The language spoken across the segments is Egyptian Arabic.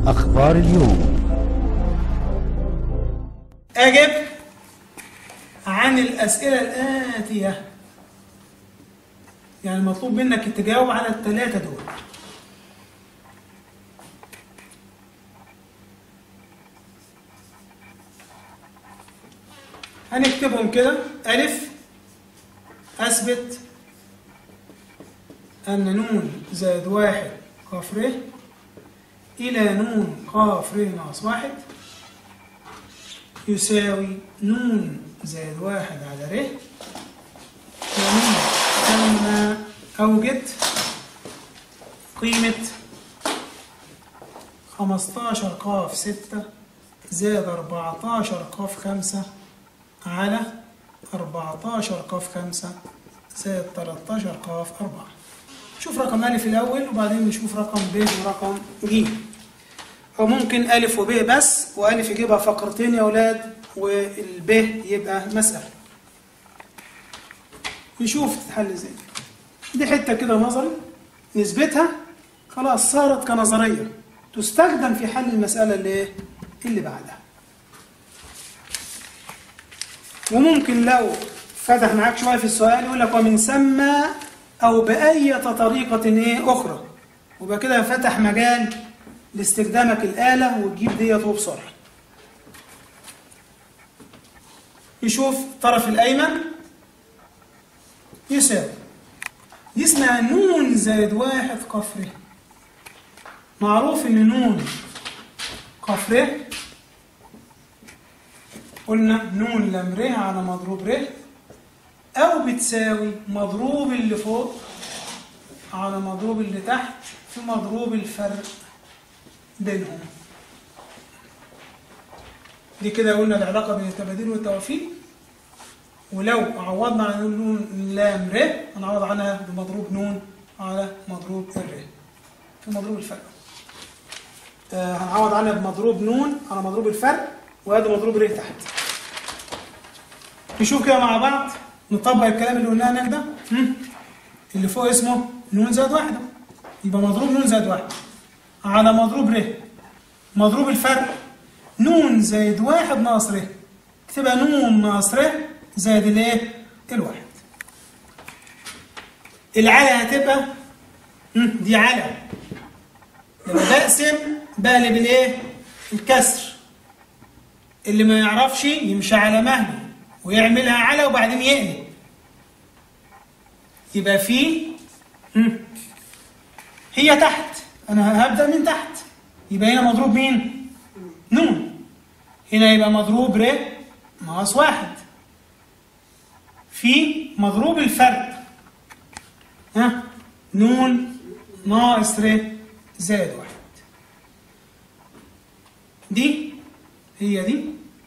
أخبار اليوم أجب عن الأسئلة الآتية يعني مطلوب منك تجاوب على الثلاثة دول هنكتبهم كده ألف أثبت أن نون زائد واحد قاف ر إلى نون قاف ر ناقص واحد يساوي نون زائد واحد على ر ونون ثم أوجد قيمة خمستاشر قاف ستة زائد أربعتاشر قاف خمسة على أربعتاشر قاف خمسة زائد تلاتاشر قاف أربعة شوف رقم ألف الأول وبعدين نشوف رقم ب ورقم ج أو ممكن ألف وب بس وألف يجيبها فقرتين يا أولاد والب يبقى مسألة نشوف تتحل ازاي دي حتة كده نظري نثبتها خلاص صارت كنظرية تستخدم في حل المسألة اللي اللي بعدها وممكن لو فتح معاك شوية في السؤال يقول لك ومن ثم أو بأية طريقة إيه أخرى ويبقى كده فتح مجال لاستخدامك الآلة وتجيب ديت بسرعة يشوف الطرف الأيمن يساوي دي اسمها نون زائد واحد قفر معروف إن نون قفر قلنا نون لم ر على مضروب ر أو بتساوي مضروب اللي فوق على مضروب اللي تحت في مضروب الفرق بينهم دي كده قلنا العلاقة بين التبادل والتوافيق ولو عوضنا عن نون لام ر هنعوض عنها بمضروب نون على مضروب الر في مضروب الفرق آه هنعوض عنها بمضروب نون على مضروب الفرق وادي مضروب ر تحت نشوف كده مع بعض نطبق الكلام اللي قلناه هناك ده اللي فوق اسمه نون زائد واحد يبقى مضروب نون زائد واحد على مضروب ر مضروب الفرق نون زائد واحد ناقص ر تبقى نون ناقص ر زائد الايه؟ الواحد العلى هتبقى دي على لما بقسم بقلب الايه؟ الكسر اللي ما يعرفش يمشي على مهله ويعملها على وبعدين يقلب يبقى في هي تحت انا هبدا من تحت يبقى هنا مضروب مين نون هنا يبقى مضروب ر ناقص واحد في مضروب الفرق ها نون ناقص ر زائد واحد دي هي دي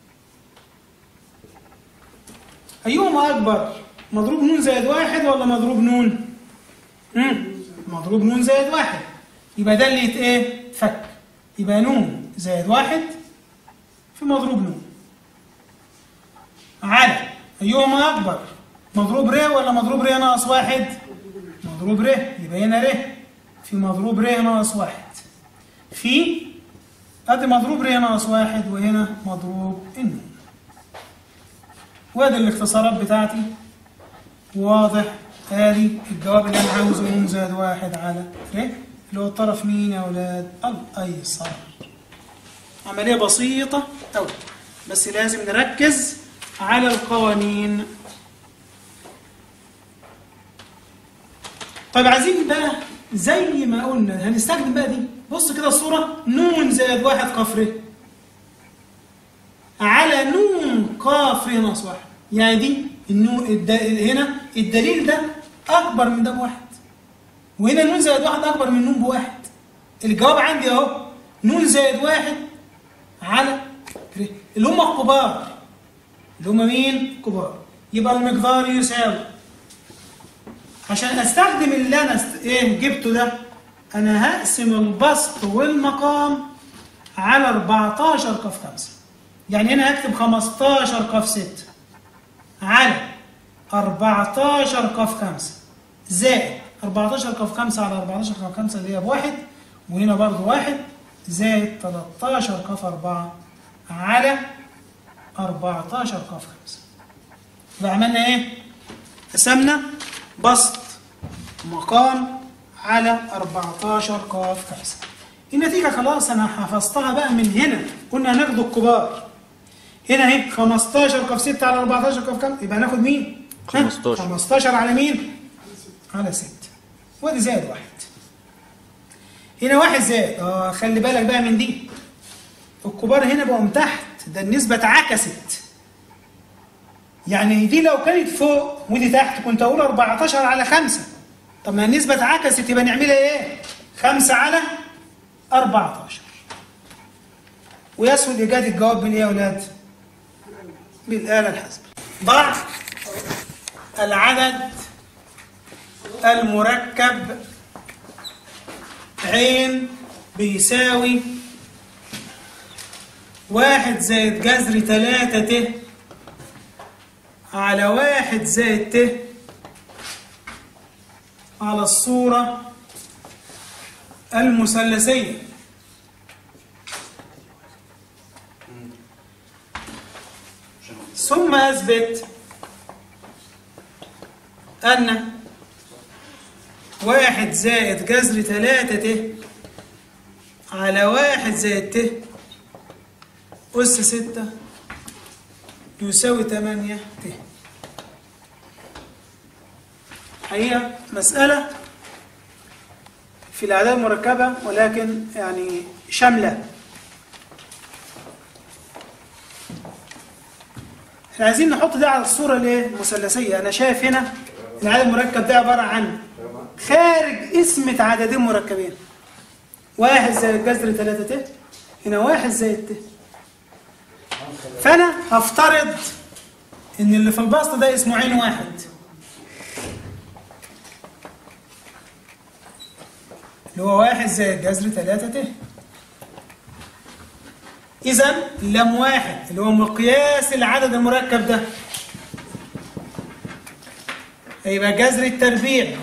أيهما أكبر مضروب نون زائد واحد ولا مضروب نون مم. مضروب نون زائد واحد يبقى ده اللي ايه فك يبقى نون زائد واحد في مضروب نون على أيهما أكبر مضروب ر ولا مضروب ر ناقص واحد مضروب ر يبقى هنا ر في مضروب ر ناقص واحد في ادي مضروب ر ناقص واحد وهنا مضروب النون وادي الاختصارات بتاعتي واضح ادي الجواب اللي انا عاوزه نون زائد واحد على ر اللي هو الطرف مين يا اولاد الايسر عمليه بسيطه قوي بس لازم نركز على القوانين طيب عايزين بقى زي ما قلنا هنستخدم بقى دي بص كده الصوره نون زائد واحد قفر على نون قاف ناقص واحد يعني دي النون الد... هنا الدليل ده اكبر من ده بواحد وهنا نون زائد واحد اكبر من نون بواحد الجواب عندي اهو نون زائد واحد على اللي هم الكبار اللي هم مين؟ كبار يبقى المقدار يساوي عشان استخدم اللي انا است... ايه جبته ده انا هقسم البسط والمقام على 14 قف 5 يعني هنا هكتب 15 قف 6 على 14 قف 5 زائد 14 قف 5 على 14 قف 5 اللي هي بواحد وهنا برضو واحد زائد 13 كف 4 على 14 كف 5 يبقى عملنا ايه؟ قسمنا بسط مقام على 14 كف 5 النتيجة خلاص أنا حفظتها بقى من هنا قلنا هناخد الكبار هنا اهي 15 كف 6 على 14 كف كام؟ يبقى هناخد مين؟ ها؟ 15. 15 على مين؟ على 6 وادي زائد واحد هنا واحد زائد اه خلي بالك بقى من دي الكبار هنا بقوا من تحت ده النسبة اتعكست يعني دي لو كانت فوق ودي تحت كنت اقول 14 على 5 طب ما النسبة اتعكست يبقى نعملها ايه؟ 5 على 14 ويسهل ايجاد الجواب بالايه يا اولاد؟ بالآلة الحاسبة ضع العدد المركب عين بيساوي واحد زائد جذر تلاتة ت على واحد زائد ت على الصورة المثلثية ثم أثبت أن واحد زائد جذر تلاتة ت على واحد زائد ت أس ستة يساوي تمانية ت هي مسألة في الأعداد المركبة ولكن يعني شاملة احنا عايزين نحط ده على الصورة الايه المثلثية أنا شايف هنا العدد المركب ده عبارة عن خارج اسمة عددين مركبين واحد زائد جذر تلاتة ت هنا واحد زائد ت فأنا هفترض إن اللي في البسط ده اسمه عين واحد اللي هو واحد زائد جذر تلاتة ت إذا لم واحد اللي هو مقياس العدد المركب ده هيبقى جذر التربيع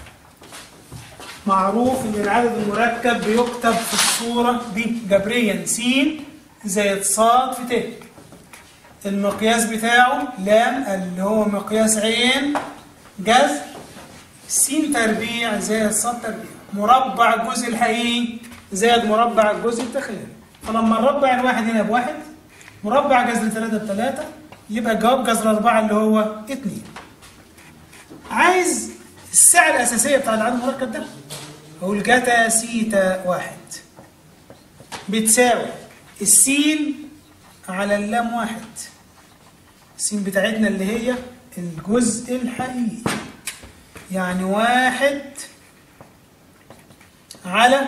معروف ان العدد المركب بيكتب في الصورة دي جبريا س زائد ص في ت المقياس بتاعه لام اللي هو مقياس عين جذر س تربيع زائد ص تربيع مربع الجزء الحقيقي زائد مربع الجزء التخيلي فلما نربع الواحد هنا بواحد مربع جذر ثلاثة بثلاثة يبقى جواب جذر أربعة اللي هو اتنين عايز السعة الأساسية بتاع العدد المركب ده أقول جتا سيتا واحد بتساوي السين على اللام واحد السين بتاعتنا اللي هي الجزء الحقيقي يعني واحد على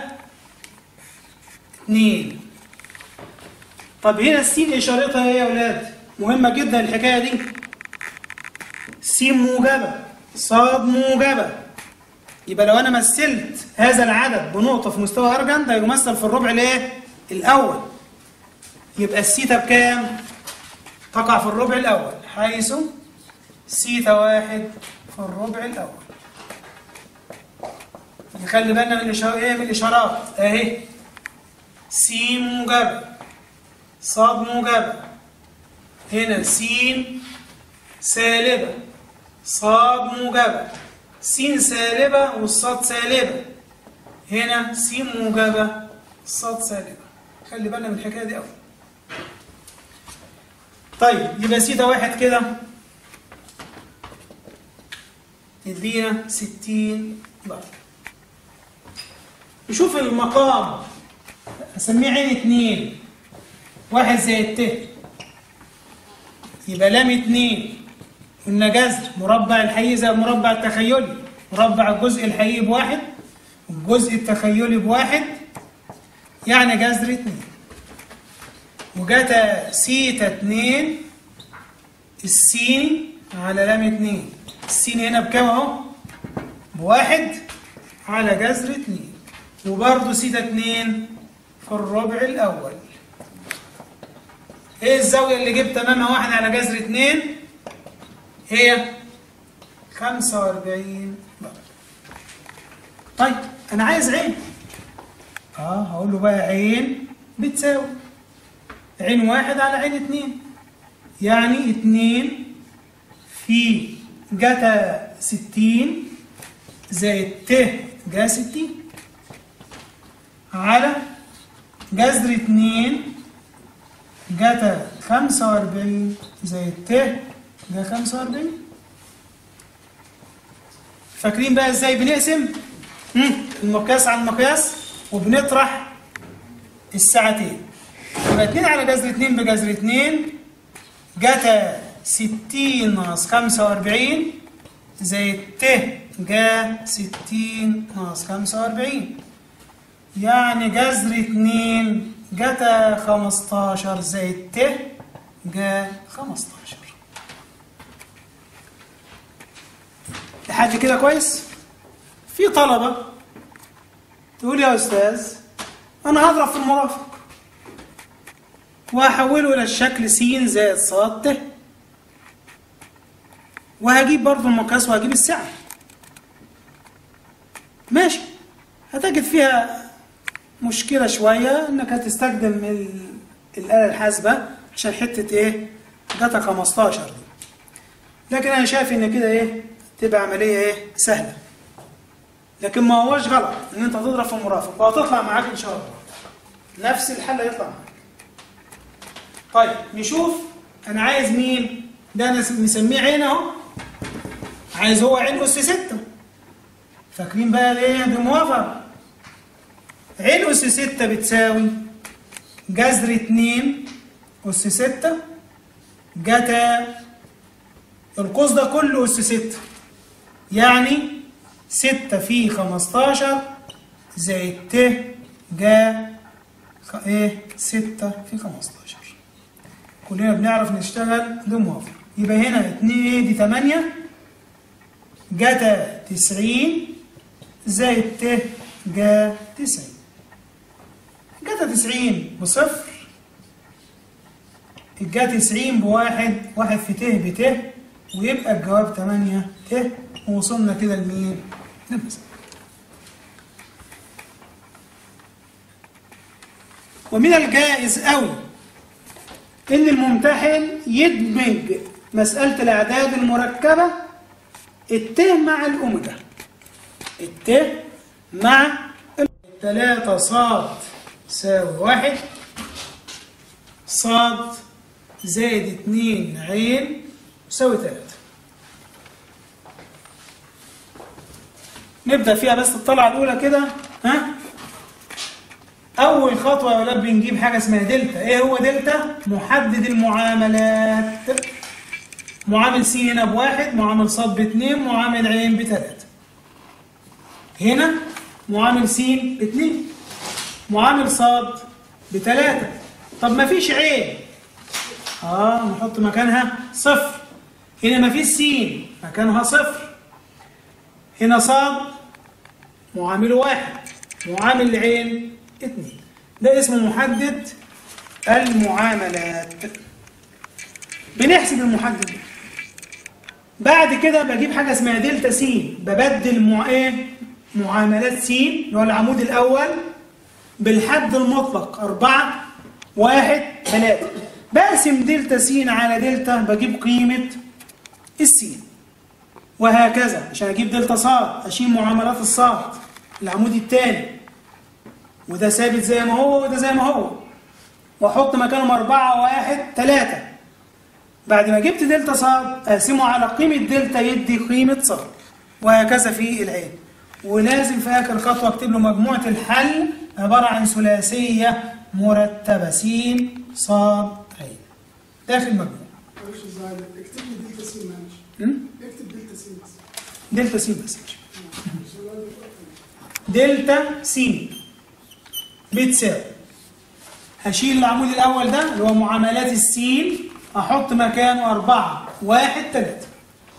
اتنين طب هنا السين إشارتها إيه يا أولاد؟ مهمة جدا الحكاية دي سين موجبة صاد موجبة يبقى لو أنا مثلت هذا العدد بنقطة في مستوى أرجن ده يمثل في الربع الإيه؟ الأول يبقى السيتا بكام؟ تقع في الربع الأول حيث سيتا واحد في الربع الأول نخلي بالنا من الإشارات إيه من الإشارات أهي س موجبة صاد موجبة هنا س سالبة صاد موجبة س سالبة والصاد سالبة هنا س موجبة صاد سالبة خلي بالنا من الحكاية دي قوي طيب يبقى سيتا واحد كده تدينا ستين درجة نشوف المقام هسميه عين اتنين واحد زائد ت يبقى لام اتنين قلنا جذر مربع الحقيقي زي المربع التخيلي مربع الجزء الحقيقي بواحد والجزء التخيلي بواحد يعني جذر اتنين وجتا سيتا اتنين السين على لام اتنين السين هنا بكام اهو بواحد على جذر اتنين وبرضه سيتا اتنين في الربع الأول ايه الزاوية اللي جبت امامها واحد على جذر اتنين هي خمسة واربعين درجة طيب أنا عايز عين اه هقول له بقى عين بتساوي عين واحد على عين اتنين يعني اتنين في جتا ستين زائد ت جا ستين على جذر اتنين جتا خمسة وأربعين زائد ت جا خمسة وأربعين فاكرين بقى ازاي بنقسم مم، المقياس على المقياس وبنطرح الساعتين يبقى 2 على جذر 2 بجذر 2 جتا 60 ناقص 45 زائد ت جا 60 ناقص 45 يعني جذر 2 جتا 15 زائد ت جا 15 لحد كده كويس في طلبة تقول يا أستاذ أنا هضرب في المرافق وهحوله إلى الشكل س زائد ص ت وهجيب برضه المقياس وهجيب السعر جماشي هتجد فيها مشكلة شوية إنك هتستخدم ال- الآلة الحاسبة عشان حتة إيه؟ جاتا 15 دي لكن أنا شايف إن كده إيه؟ تبقى عملية إيه؟ سهلة لكن ما هوش غلط إن أنت تضرب في المرافق وهتطلع معاك إن شاء الله نفس الحل هيطلع معاك طيب نشوف أنا عايز مين؟ ده أنا مسميه عين أهو عايز هو عين أس ستة فاكرين بقى ليه دي موافقة عين أس ستة بتساوي جذر اتنين أس ستة جتا القوس ده كله أس ستة يعني ستة في خمستاشر زائد ت جا خ- ايه ستة في خمستاشر كلنا بنعرف نشتغل بموافقة يبقى هنا اتنين ايه دي تمانية جتا تسعين زائد ت جا تسعين جتا تسعين بصفر الجا تسعين بواحد واحد في ت بت ويبقى الجواب تمانية ت ووصلنا كده لمين؟ للمسألة ومن الجائز أوي إن الممتحن يدمج مسألة الأعداد المركبة الت مع الأوميجا الت مع التلاتة صاد يساوي واحد صاد زائد اتنين عين يساوي تلاتة نبدأ فيها بس الطلعة الأولى كده ها أول خطوة يا ولاد بنجيب حاجة اسمها دلتا إيه هو دلتا؟ محدد المعاملات معامل س هنا بواحد معامل ص باثنين معامل عين بثلاثة هنا معامل س باثنين معامل ص بثلاثة طب ما فيش عين اه نحط مكانها صفر هنا ما فيش س مكانها صفر هنا صاد معامل واحد معامل العين اتنين ده اسمه محدد المعاملات بنحسب المحدد ده بعد كده بجيب حاجه اسمها دلتا س ببدل مع ايه معاملات س اللي هو العمود الاول بالحد المطلق أربعة واحد ثلاثة بقسم دلتا س على دلتا بجيب قيمة السين وهكذا عشان اجيب دلتا صاد اشيل معاملات الصاد العمود الثاني وده ثابت زي ما هو وده زي ما هو واحط مكانهم أربعة واحد ثلاثة بعد ما جبت دلتا صاد اقسمه على قيمة دلتا يدي قيمة صاد وهكذا في العين ولازم في آخر خطوة اكتب له مجموعة الحل عبارة عن ثلاثية مرتبة س صاد عين داخل مجموع معلش الزعل اكتب لي دلتا سي معلش م? اكتب دلتا سي بس دلتا س بس عشان الواد يفكر. دلتا س بتساوي هشيل العمود الأول ده اللي هو معاملات السين أحط مكانه أربعة واحد تلاتة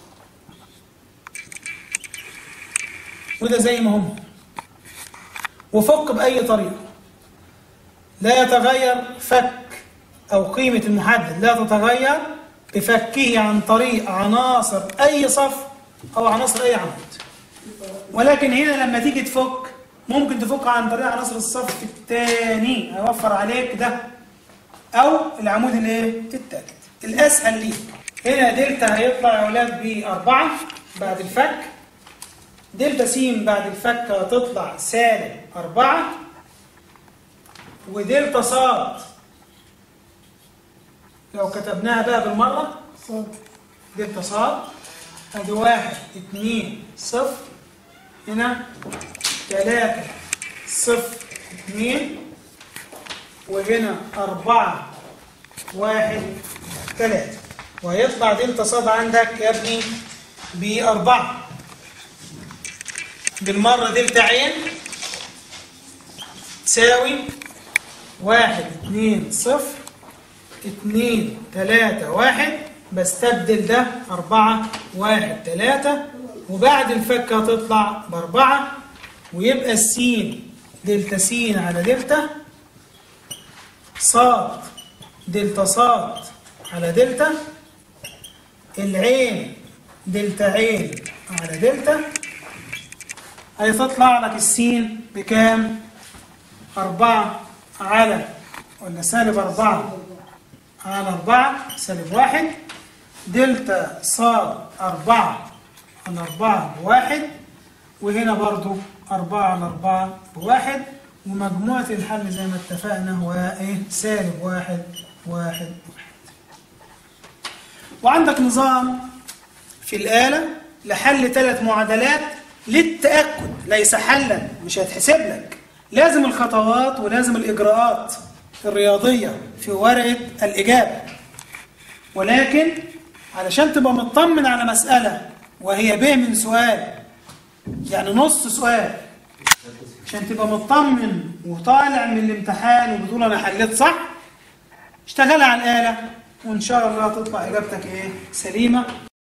وده زي ما هم وفك بأي طريقة لا يتغير فك أو قيمة المحدد لا تتغير بفكه عن طريق عناصر أي صف أو عناصر أي عمود ولكن هنا لما تيجي تفك ممكن تفكها عن طريق عناصر الصف الثاني هيوفر عليك ده او العمود الايه الثالث الاسهل ليك هنا دلتا هيطلع يا اولاد بأربعة بعد الفك دلتا س بعد الفك هتطلع سالب أربعة ودلتا صاد لو كتبناها بقى بالمرة صاد دلتا صاد ادي واحد اتنين صفر هنا تلاتة صفر اتنين وهنا أربعة واحد تلاتة وهيطلع دلتا صاد عندك يا ابني بأربعة بالمرة دلتا عين تساوي واحد اتنين صفر اتنين تلاتة واحد بستبدل ده أربعة واحد تلاتة وبعد الفك هتطلع بأربعة ويبقى السين دلتا سين على دلتا صاد دلتا صاد على دلتا العين دلتا عين على دلتا هيتطلع لك السين بكام؟ أربعة على ولا سالب أربعة على أربعة سالب واحد دلتا صاد أربعة على أربعة بواحد وهنا برضو أربعة على أربعة بواحد ومجموعة الحل زي ما اتفقنا هو إيه سالب واحد واحد واحد وعندك نظام في الآلة لحل ثلاث معادلات للتأكد ليس حلا مش هتحسب لك لازم الخطوات ولازم الإجراءات الرياضية في ورقة الإجابة ولكن علشان تبقى مطمن على مسألة وهي ب من سؤال يعني نص سؤال عشان تبقى مطمن وطالع من الامتحان وبتقول أنا حليت صح اشتغل على الآلة وإن شاء الله تطلع إجابتك إيه سليمة